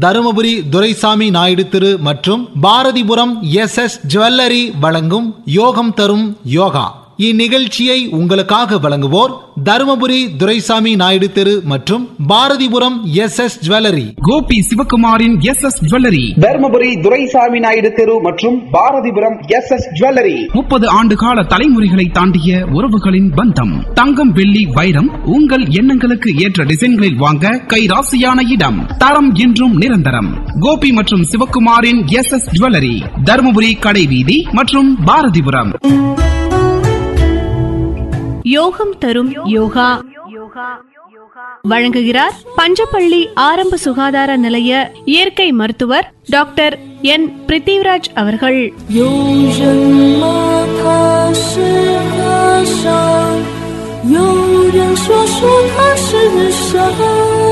தருமபுரி துரைசாமி நாயுடு திரு மற்றும் Bharathipuram S S jewellery வழங்கும் யோகம் தரும் யோகா இந்நிகழ்ச்சியை உங்களுக்காக வழங்குவோர் தருமபுரி துரைசாமி நாயுடு தெரு மற்றும் Bharathipuram S S jewellery Gopi சிவகுமாரின் S S jewellery Dharmapuri Duraisamy Naidu தெரு மற்றும் பாரதிபுரம் எஸ் எஸ் ஜுவல்லரி முப்பது ஆண்டு கால தலைமுறைகளை தாண்டிய உறவுகளின் பந்தம் தங்கம் வெள்ளி வைரம் உங்கள் எண்ணங்களுக்கு ஏற்ற டிசைன்களில் வாங்க கைராசியான இடம் தரம் என்றும் நிரந்தரம் கோபி மற்றும் சிவகுமாரின் எஸ் எஸ் ஜுவல்லரி தருமபுரி கடைவீதி மற்றும் பாரதிபுரம் யோகம் தரும் யோகா வழங்குகிறார் பஞ்சப்பள்ளி ஆரம்ப சுகாதார நிலைய இயற்கை மருத்துவர் டாக்டர் என் பிரித்திவ்ராஜ் அவர்கள் 有人吗？他是和尚，有人说说他是神。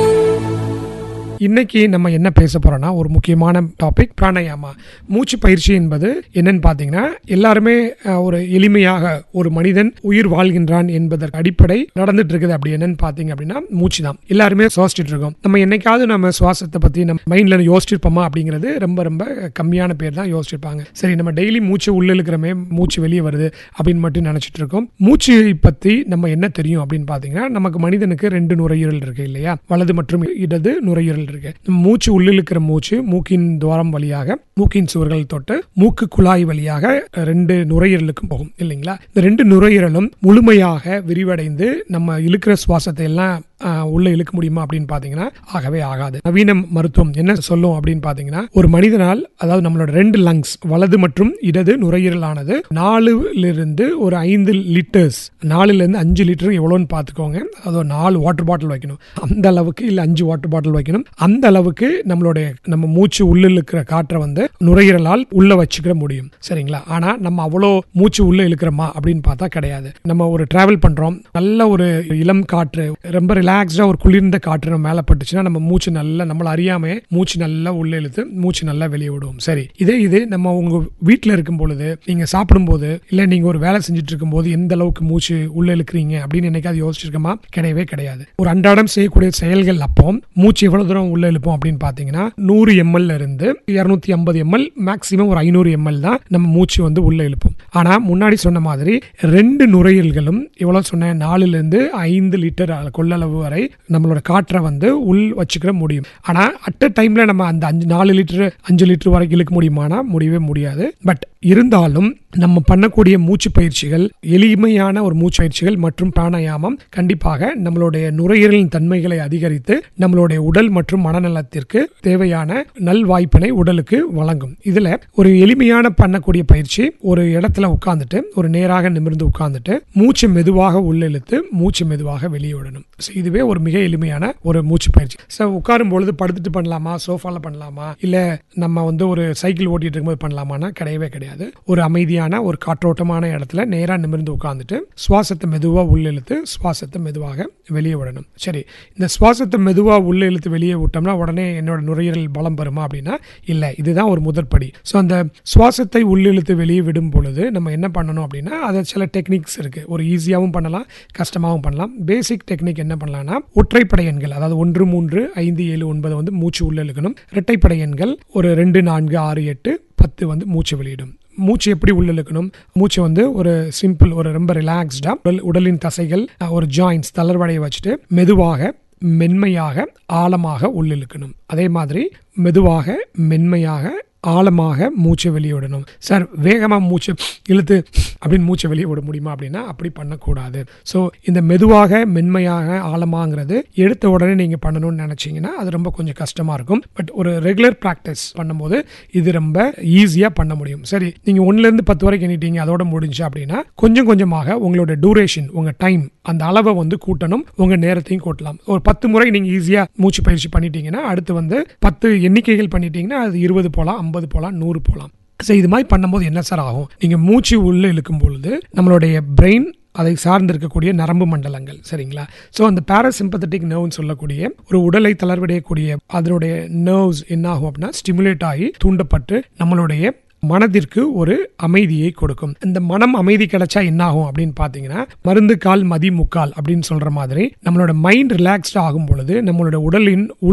இன்னைக்கு நம்ம என்ன பேச போறோம்னா ஒரு முக்கியமான டாபிக் பிராணாயாமா மூச்சு பயிற்சி என்பது என்னன்னு பாத்தீங்கன்னா எல்லாருமே அஹ், ஒரு எளிமையாக ஒரு மனிதன் உயிர் வாழ்கின்றான் என்பதற்கு அடிப்படை நடந்துட்டு இருக்குது அப்படி என்னன்னு பாத்தீங்க அப்படின்னா மூச்சு தான் எல்லாருமே சுவாசிச்சுட்டு இருக்கோம் நம்ம என்னைக்காவது நம்ம சுவாசத்தை பத்தி நம்ம மைண்ட்ல யோசிச்சிருப்போமா அப்படிங்கிறது ரொம்ப ரொம்ப கம்மியான பேர் தான் யோசிச்சிருப்பாங்க சரி நம்ம டெய்லி மூச்சு உள்ள இருக்கிறமே மூச்சு வெளியே வருது அப்படின்னு மட்டும் நினைச்சிட்டு இருக்கோம் மூச்சு பத்தி நம்ம என்ன தெரியும் அப்படின்னு பாத்தீங்கன்னா நமக்கு மனிதனுக்கு ரெண்டு நுரையீரல் இருக்கு இல்லையா வலது மற்றும் இடது நுரையீரல் இருக்கு நம்ம மூச்சு உள்ளிழுக்கிற மூச்சு மூக்கின் துவாரம் வழியாக மூக்கின் சுவர்கள் தொட்டு மூக்கு குழாய் வழியாக ரெண்டு நுரையீரலுக்கும் போகும் இல்லைங்களா இந்த ரெண்டு நுரையீரலும் முழுமையாக விரிவடைந்து நம்ம இழுக்கிற சுவாசத்தை எல்லாம் ஆஹ், உள்ள இழுக்க முடியுமா அப்படின்னு பாத்தீங்கன்னா ஆகவே ஆகாது நவீன மருத்துவம் என்ன சொல்லும் அப்படின்னு பாத்தீங்கன்னா ஒரு மனிதனால் அதாவது நம்மளோட ரெண்டு லங்ஸ் வலது மற்றும் இடது நுரையீரலானது நாலுல இருந்து ஒரு ஐந்து லிட்டர்ஸ் நாலுல இருந்து அஞ்சு லிட்டர் எவ்வளோன்னு பார்த்துக்கோங்க அதாவது ஒரு நாலு வாட்டர் பாட்டில் வைக்கணும் அந்த அளவுக்கு இல்லை அஞ்சு வாட்டர் பாட்டில் வைக்கணும் அந்த அளவுக்கு நம்மளுடைய நம்ம மூச்சு உள்ள இழுக்கிற காற்றை வந்து நுரையீரலால் உள்ள வச்சுக்கிற முடியும் சரிங்களா ஆனா நம்ம அவ்வளோ மூச்சு உள்ள இழுக்கிறோமா அப்படின்னு பார்த்தா கிடையாது நம்ம ஒரு டிராவல் பண்றோம் நல்ல ஒரு இளம் காற்று ரொம்ப ரிலாக்ஸ்டா ஒரு குளிர்ந்த காற்று நம்ம மேல பட்டுச்சுன்னா நம்ம மூச்சு நல்லா நம்மள அறியாம மூச்சு நல்லா உள்ள இழுத்து மூச்சு நல்லா வெளியே விடுவோம் சரி இதே இது நம்ம உங்க வீட்டில் இருக்கும் பொழுது நீங்க சாப்பிடும்போது இல்ல நீங்க ஒரு வேலை செஞ்சுட்டு இருக்கும்போது எந்த அளவுக்கு மூச்சு உள்ள இழுக்கிறீங்க அப்படின்னு என்னைக்காவது யோசிச்சிருக்கோமா கிடையவே கிடையாது ஒரு அன்றாடம் செய்யக்கூடிய செயல்கள் அப்போ மூச்சு எவ்வளவு தூரம் உள்ள இழுப்போம் அப்படின்னு பாத்தீங்கன்னா நூறு எம்எல்ல இருந்து இருநூத்தி ஐம்பது எம்எல் மேக்சிமம் ஒரு ஐநூறு எம்எல் தான் நம்ம மூச்சு வந்து உள்ள இழுப்போம் ஆனா முன்னாடி சொன்ன மாதிரி ரெண்டு நுரையீரல்களும் எவ்வளவு சொன்ன நாலுல இருந்து ஐந்து லிட்டர் அள- கொள்ளளவு வரை நம்மளோட காற்றை வந்து உள் வச்சுக்கிற முடியும் ஆனா அட் அ டைம்ல நம்ம அந்த அஞ்சு நாலு லிட்டர் அஞ்சு லிட்டர் வரைக்கும் இழுக்க முடியுமானா முடியவே முடியாது பட் இருந்தாலும் நம்ம பண்ணக்கூடிய மூச்சு பயிற்சிகள் எளிமையான ஒரு மூச்சு பயிற்சிகள் மற்றும் பிராணாயாமம் கண்டிப்பாக நம்மளுடைய நுரையீரலின் தன்மைகளை அதிகரித்து நம்மளுடைய உடல் மற்றும் மனநலத்திற்கு தேவையான நல்வாய்ப்பினை உடலுக்கு வழங்கும் இதுல ஒரு எளிமையான பண்ணக்கூடிய பயிற்சி ஒரு இடத்துல உட்கார்ந்துட்டு ஒரு நேராக நிமிர்ந்து உட்கார்ந்துட்டு மூச்சு மெதுவாக உள்ளிழுத்து மூச்சு மெதுவாக வெளியே விடணும் So, இதுவே ஒரு மிக எளிமையான ஒரு மூச்சு பயிற்சி ஸோ உட்காரும் பொழுது படுத்துட்டு பண்ணலாமா சோஃபால பண்ணலாமா இல்ல நம்ம வந்து ஒரு சைக்கிள் ஓட்டிட்டு இருக்கும்போது பண்ணலாமான்னா கிடையவே கிடையாது ஒரு அமைதியான ஒரு காற்றோட்டமான இடத்துல நேரா நிமிர்ந்து உட்கார்ந்துட்டு சுவாசத்தை மெதுவா உள்ளிழுத்து சுவாசத்தை மெதுவாக வெளியே விடணும் சரி இந்த சுவாசத்தை மெதுவா உள்ள இழுத்து வெளியே விட்டோம்னா உடனே என்னோட நுரையீரல் பலம் பெறுமா அப்படின்னா இல்ல இதுதான் ஒரு முதற்படி ஸோ அந்த சுவாசத்தை உள்ளிழுத்து வெளியே விடும் பொழுது நம்ம என்ன பண்ணணும் அப்படின்னா அதை சில டெக்னிக்ஸ் இருக்கு ஒரு ஈஸியாகவும் பண்ணலாம் கஷ்டமாகவும் பண்ணலாம் பேசிக் டெக்னிக் என்ன பண்ணலாம்னா ஒற்றைப்படை எண்கள் அதாவது ஒன்று மூன்று ஐந்து ஏழு ஒன்பது வந்து மூச்சு உள்ள இழுக்கணும் இரட்டைப்படை எண்கள் ஒரு ரெண்டு நான்கு ஆறு எட்டு பத்து வந்து மூச்சு வெளியிடும் மூச்சு எப்படி உள்ள இழுக்கணும் மூச்சு வந்து ஒரு சிம்பிள் ஒரு ரொம்ப ரிலாக்ஸ்டா உடல் உடலின் தசைகள் அஹ், ஒரு ஜாயின்ஸ் தளர்வடைய வச்சுட்டு மெதுவாக மென்மையாக ஆழமாக உள்ளிழுக்கணும் அதே மாதிரி மெதுவாக மென்மையாக ஆழமாக மூச்சை வெளியே விடணும் சார் வேகமாக மூச்சு இழுத்து அப்படின்னு மூச்சை வெளியே விட முடியுமா அப்படின்னா அப்படி பண்ணக்கூடாது ஸோ இந்த மெதுவாக மென்மையாக ஆழமாங்கிறது எடுத்த உடனே நீங்கள் பண்ணணும்னு நினச்சிங்கன்னா அது ரொம்ப கொஞ்சம் கஷ்டமாக இருக்கும் பட் ஒரு ரெகுலர் ப்ராக்டிஸ் பண்ணும்போது இது ரொம்ப ஈஸியாக பண்ண முடியும் சரி நீங்கள் ஒன்றுலேருந்து பத்து வரைக்கும் எண்ணிட்டீங்க அதோட முடிஞ்சு அப்படின்னா கொஞ்சம் கொஞ்சமாக உங்களோட டூரேஷன் உங்கள் டைம் அந்த அளவை வந்து கூட்டணும் உங்கள் நேரத்தையும் கூட்டலாம் ஒரு பத்து முறை நீங்கள் ஈஸியாக மூச்சு பயிற்சி பண்ணிட்டீங்கன்னா அடுத்து வந்து பத்து எண்ணிக்கைகள் பண்ணிட்டீங்கன்னா அது இருபது போகலாம் ஐம்பது போகலாம் நூறு போகலாம் ஸோ இது மாதிரி பண்ணும்போது என்ன சார் ஆகும் நீங்கள் மூச்சு உள்ளே இழுக்கும் பொழுது நம்மளுடைய பிரெயின் அதை சார்ந்து இருக்கக்கூடிய நரம்பு மண்டலங்கள் சரிங்களா ஸோ அந்த பாராசிம்பத்தட்டிக் நர்வ்னு சொல்லக்கூடிய ஒரு உடலை தளர்வடையக்கூடிய அதனுடைய நர்வ்ஸ் என்ன ஆகும் அப்படின்னா ஸ்டிமுலேட் ஆகி தூண்டப்பட்டு நம்மளுடைய மனதிற்கு ஒரு அமைதியை கொடுக்கும் இந்த மனம் அமைதி கிடைச்சா என்ன ஆகும் அப்படின்னு பாத்தீங்கன்னா மருந்து கால் மதி முக்கால் அப்படின்னு சொல்ற மாதிரி நம்மளோட மைண்ட் ரிலாக்ஸ்ட் ஆகும் பொழுது நம்மளோட உடலின் உள்